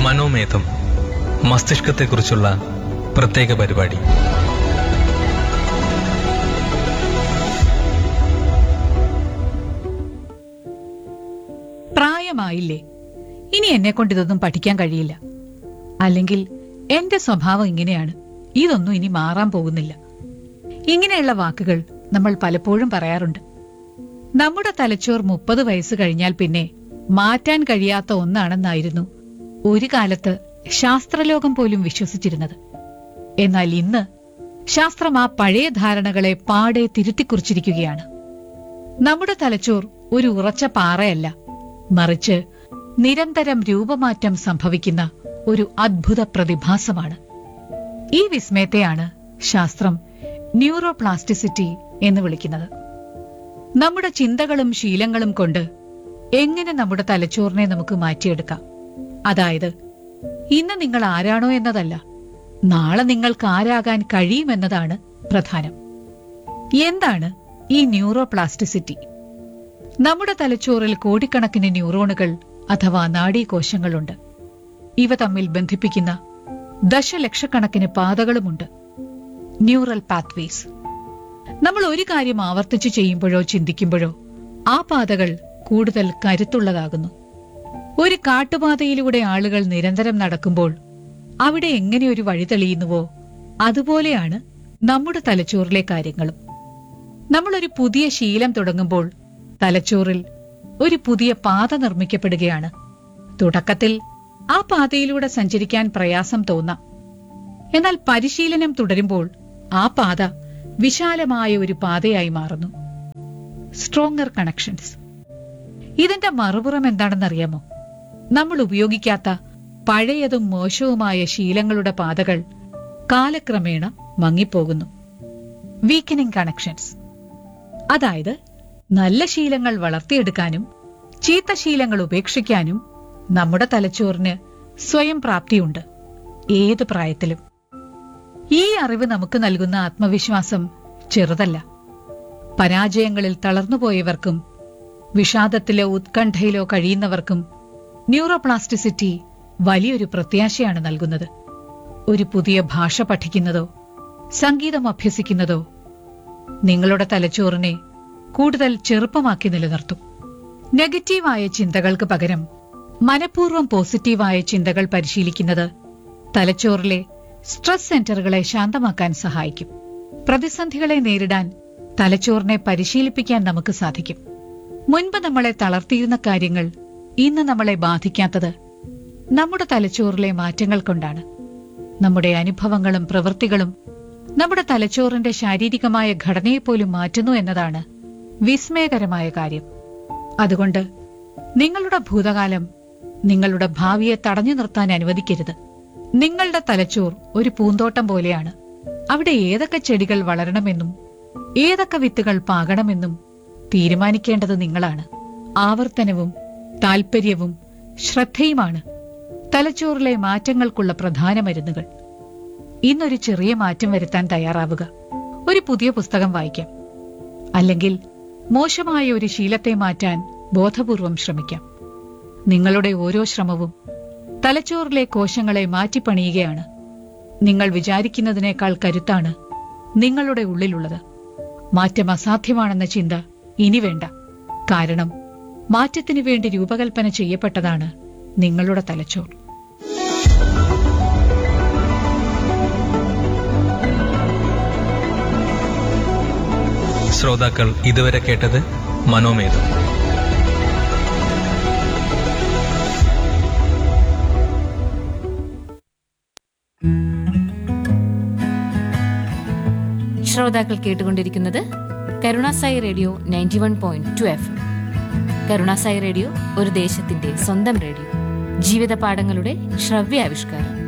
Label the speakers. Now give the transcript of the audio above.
Speaker 1: മനോമേധം മസ്തിഷ്കത്തെക്കുറിച്ചുള്ള പ്രത്യേക പരിപാടി
Speaker 2: പ്രായമായില്ലേ ഇനി എന്നെ കൊണ്ട് ഇതൊന്നും പഠിക്കാൻ കഴിയില്ല അല്ലെങ്കിൽ എന്റെ സ്വഭാവം ഇങ്ങനെയാണ് ഇതൊന്നും ഇനി മാറാൻ പോകുന്നില്ല ഇങ്ങനെയുള്ള വാക്കുകൾ നമ്മൾ പലപ്പോഴും പറയാറുണ്ട് നമ്മുടെ തലച്ചോർ മുപ്പത് വയസ്സ് കഴിഞ്ഞാൽ പിന്നെ മാറ്റാൻ കഴിയാത്ത ഒന്നാണെന്നായിരുന്നു ഒരു കാലത്ത് ശാസ്ത്രലോകം പോലും വിശ്വസിച്ചിരുന്നത് എന്നാൽ ഇന്ന് ശാസ്ത്രം ആ പഴയ ധാരണകളെ പാടെ തിരുത്തിക്കുറിച്ചിരിക്കുകയാണ് നമ്മുടെ തലച്ചോർ ഒരു ഉറച്ച പാറയല്ല മറിച്ച് നിരന്തരം രൂപമാറ്റം സംഭവിക്കുന്ന ഒരു അദ്ഭുത പ്രതിഭാസമാണ് ഈ വിസ്മയത്തെയാണ് ശാസ്ത്രം ന്യൂറോപ്ലാസ്റ്റിസിറ്റി എന്ന് വിളിക്കുന്നത് നമ്മുടെ ചിന്തകളും ശീലങ്ങളും കൊണ്ട് എങ്ങനെ നമ്മുടെ തലച്ചോറിനെ നമുക്ക് മാറ്റിയെടുക്കാം അതായത് ഇന്ന് നിങ്ങൾ ആരാണോ എന്നതല്ല നാളെ നിങ്ങൾക്ക് ആരാകാൻ കഴിയുമെന്നതാണ് പ്രധാനം എന്താണ് ഈ ന്യൂറോപ്ലാസ്റ്റിസിറ്റി നമ്മുടെ തലച്ചോറിൽ കോടിക്കണക്കിന് ന്യൂറോണുകൾ അഥവാ നാഡീകോശങ്ങളുണ്ട് ഇവ തമ്മിൽ ബന്ധിപ്പിക്കുന്ന ദശലക്ഷക്കണക്കിന് പാതകളുമുണ്ട് ന്യൂറൽ പാത്വേസ് നമ്മൾ ഒരു കാര്യം ആവർത്തിച്ചു ചെയ്യുമ്പോഴോ ചിന്തിക്കുമ്പോഴോ ആ പാതകൾ കൂടുതൽ കരുത്തുള്ളതാകുന്നു ഒരു കാട്ടുപാതയിലൂടെ ആളുകൾ നിരന്തരം നടക്കുമ്പോൾ അവിടെ എങ്ങനെ ഒരു വഴി തെളിയുന്നുവോ അതുപോലെയാണ് നമ്മുടെ തലച്ചോറിലെ കാര്യങ്ങളും നമ്മൾ ഒരു പുതിയ ശീലം തുടങ്ങുമ്പോൾ തലച്ചോറിൽ ഒരു പുതിയ പാത നിർമ്മിക്കപ്പെടുകയാണ് തുടക്കത്തിൽ ആ പാതയിലൂടെ സഞ്ചരിക്കാൻ പ്രയാസം തോന്നാം എന്നാൽ പരിശീലനം തുടരുമ്പോൾ ആ പാത വിശാലമായ ഒരു പാതയായി മാറുന്നു സ്ട്രോങ്ങർ കണക്ഷൻസ് ഇതിന്റെ മറുപുറം എന്താണെന്നറിയാമോ നമ്മൾ ഉപയോഗിക്കാത്ത പഴയതും മോശവുമായ ശീലങ്ങളുടെ പാതകൾ കാലക്രമേണ മങ്ങിപ്പോകുന്നു വീക്കനിങ് കണക്ഷൻസ് അതായത് നല്ല ശീലങ്ങൾ വളർത്തിയെടുക്കാനും ചീത്ത ശീലങ്ങൾ ഉപേക്ഷിക്കാനും നമ്മുടെ തലച്ചോറിന് സ്വയം പ്രാപ്തിയുണ്ട് ഏത് പ്രായത്തിലും ഈ അറിവ് നമുക്ക് നൽകുന്ന ആത്മവിശ്വാസം ചെറുതല്ല പരാജയങ്ങളിൽ തളർന്നുപോയവർക്കും വിഷാദത്തിലോ ഉത്കണ്ഠയിലോ കഴിയുന്നവർക്കും ന്യൂറോപ്ലാസ്റ്റിസിറ്റി വലിയൊരു പ്രത്യാശയാണ് നൽകുന്നത് ഒരു പുതിയ ഭാഷ പഠിക്കുന്നതോ സംഗീതം അഭ്യസിക്കുന്നതോ നിങ്ങളുടെ തലച്ചോറിനെ കൂടുതൽ ചെറുപ്പമാക്കി നിലനിർത്തും നെഗറ്റീവായ ചിന്തകൾക്ക് പകരം മനഃപൂർവ്വം പോസിറ്റീവായ ചിന്തകൾ പരിശീലിക്കുന്നത് തലച്ചോറിലെ സ്ട്രെസ് സെന്ററുകളെ ശാന്തമാക്കാൻ സഹായിക്കും പ്രതിസന്ധികളെ നേരിടാൻ തലച്ചോറിനെ പരിശീലിപ്പിക്കാൻ നമുക്ക് സാധിക്കും മുൻപ് നമ്മളെ തളർത്തിയിരുന്ന കാര്യങ്ങൾ ഇന്ന് നമ്മളെ ബാധിക്കാത്തത് നമ്മുടെ തലച്ചോറിലെ മാറ്റങ്ങൾ കൊണ്ടാണ് നമ്മുടെ അനുഭവങ്ങളും പ്രവൃത്തികളും നമ്മുടെ തലച്ചോറിന്റെ ശാരീരികമായ ഘടനയെപ്പോലും മാറ്റുന്നു എന്നതാണ് വിസ്മയകരമായ കാര്യം അതുകൊണ്ട് നിങ്ങളുടെ ഭൂതകാലം നിങ്ങളുടെ ഭാവിയെ തടഞ്ഞു നിർത്താൻ അനുവദിക്കരുത് നിങ്ങളുടെ തലച്ചോർ ഒരു പൂന്തോട്ടം പോലെയാണ് അവിടെ ഏതൊക്കെ ചെടികൾ വളരണമെന്നും ഏതൊക്കെ വിത്തുകൾ പാകണമെന്നും തീരുമാനിക്കേണ്ടത് നിങ്ങളാണ് ആവർത്തനവും താൽപര്യവും ശ്രദ്ധയുമാണ് തലച്ചോറിലെ മാറ്റങ്ങൾക്കുള്ള പ്രധാന മരുന്നുകൾ ഇന്നൊരു ചെറിയ മാറ്റം വരുത്താൻ തയ്യാറാവുക ഒരു പുതിയ പുസ്തകം വായിക്കാം അല്ലെങ്കിൽ മോശമായ ഒരു ശീലത്തെ മാറ്റാൻ ബോധപൂർവം ശ്രമിക്കാം നിങ്ങളുടെ ഓരോ ശ്രമവും തലച്ചോറിലെ കോശങ്ങളെ മാറ്റിപ്പണിയുകയാണ് നിങ്ങൾ വിചാരിക്കുന്നതിനേക്കാൾ കരുത്താണ് നിങ്ങളുടെ ഉള്ളിലുള്ളത് മാറ്റം അസാധ്യമാണെന്ന ചിന്ത ഇനി വേണ്ട കാരണം മാറ്റത്തിനു വേണ്ടി രൂപകൽപ്പന ചെയ്യപ്പെട്ടതാണ് നിങ്ങളുടെ തലച്ചോർ
Speaker 1: ശ്രോതാക്കൾ ഇതുവരെ കേട്ടത് മനോമേധം
Speaker 3: ശ്രോതാക്കൾ കേട്ടുകൊണ്ടിരിക്കുന്നത് Karunasai radio ninety one point two F Karunasai radio ഒരു ദേശത്തിന്റെ സ്വന്തം റേഡിയോ ജീവിത പാഠങ്ങളുടെ ശ്രവ്യാവിഷ്കാരം